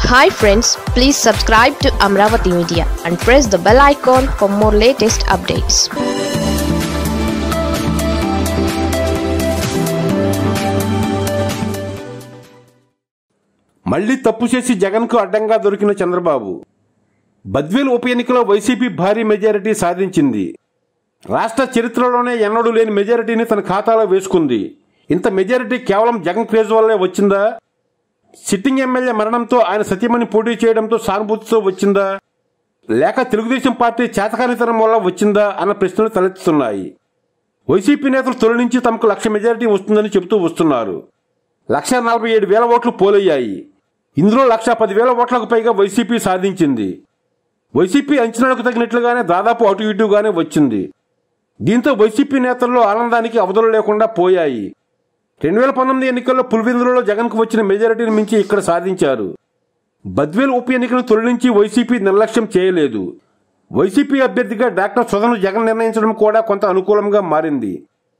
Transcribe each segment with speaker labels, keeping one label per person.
Speaker 1: hi friends please subscribe to Amaravati media and press the bell icon for more latest updates
Speaker 2: మళ్లీ తప్పు చేసి జగన్కు అడ్డంగా దొరికిన చంద్రబాబు బద్వేలు ఉప ఎన్నికలో వైసీపీ భారీ మెజారిటీ సాధించింది రాష్ట్ర చరిత్రలోనే ఎన్నడూ లేని మెజారిటీని తన ఖాతాలో వేసుకుంది ఇంత మెజారిటీ కేవలం జగన్ క్రేజ్ వల్లే వచ్చిందా సిట్టింగ్ ఎమ్మెల్యే మరణంతో ఆయన సత్యమని పోటీ చేయడంతో సానుభూతితో వచ్చిందా లేక తెలుగుదేశం పార్టీ చేతకానితనం వల్ల వచ్చిందా అన్న ప్రశ్నలు తలెత్తుతున్నాయి వైసీపీ నేతలు తొలి నుంచి తమకు లక్ష మెజారిటీ వస్తుందని చెబుతూ వస్తున్నారు లక్ష నలభై ఏడు వేల ఓట్లు పోలయ్యాయి ఇందులో లక్ష పదివేల ఓట్లకు పైగా వైసీపీ సాధించింది వైసీపీ అంచనాలకు తగినట్లుగానే దాదాపు అటు ఇటుగానే వచ్చింది దీంతో వైసీపీ నేతల్లో ఆనందానికి అవధులు లేకుండా పోయాయి రెండు వేల పంతొమ్మిది ఎన్నికల్లో పులివెందులలో జగన్కు వచ్చిన మెజారిటీని మించి ఇక్కడ సాధించారు బద్వేలు ఉప ఎన్నికను తొలి నుంచి వైసీపీ నిర్లక్ష్యం చేయలేదు వైసీపీ అభ్యర్థిగా డాక్టర్ సుధను జగన్ నిర్ణయించడం కూడా కొంత అనుకూలంగా మారింది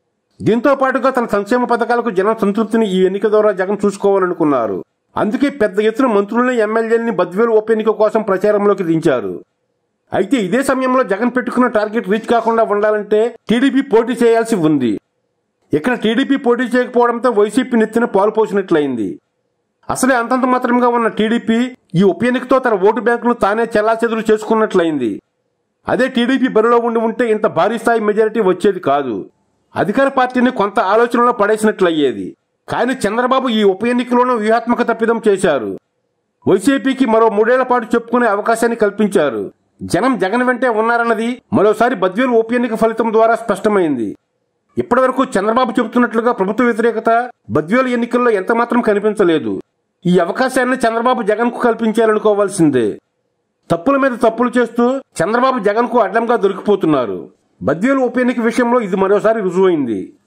Speaker 2: దీంతో పాటుగా తన సంక్షేమ పథకాలకు జనం సంతృప్తిని ఈ ఎన్నిక ద్వారా జగన్ చూసుకోవాలనుకున్నారు అందుకే పెద్ద ఎత్తున మంత్రుల్ని ఎమ్మెల్యేలని బద్వేలు ఉప ఎన్నిక కోసం ప్రచారంలోకి దించారు అయితే ఇదే సమయంలో జగన్ పెట్టుకున్న టార్గెట్ రీచ్ కాకుండా ఉండాలంటే టీడీపీ పోటీ చేయాల్సి ఉంది ఇక్కడ టీడీపీ పోటీ చేయకపోవడంతో వైసీపీ నెత్తిన పాలు పోసినట్లయింది అసలే అంతంత మాత్రంగా ఉన్న టీడీపీ ఈ ఉప ఎన్నికతో తన ఓటు బ్యాంకును తానే చెల్లాచెదురు చేసుకున్నట్లయింది అదే టీడీపీ బరిలో ఉండి ఉంటే ఇంత భారీ స్థాయి మెజారిటీ వచ్చేది కాదు అధికార పార్టీని కొంత ఆలోచనలో పడేసినట్లయ్యేది కానీ చంద్రబాబు ఈ ఉప ఎన్నికలోనూ వ్యూహాత్మక తప్పిదం చేశారు వైసీపీకి మరో మూడేళ్ల పాటు చెప్పుకునే అవకాశాన్ని కల్పించారు జనం జగన్ వెంటే ఉన్నారన్నది మరోసారి బద్వేలు ఉప ఎన్నిక ఫలితం ద్వారా స్పష్టమైంది ఇప్పటివరకు చంద్రబాబు చెబుతున్నట్లుగా ప్రభుత్వ వ్యతిరేకత బద్వేలు ఎన్నికల్లో ఎంతమాత్రం కనిపించలేదు ఈ అవకాశాన్ని చంద్రబాబు జగన్ కు కల్పించాలనుకోవాల్సిందే తప్పుల మీద తప్పులు చేస్తూ చంద్రబాబు జగన్ కు అడ్డంగా దొరికిపోతున్నారు బద్వేలు ఉప ఎన్నిక విషయంలో ఇది మరోసారి రుజువైంది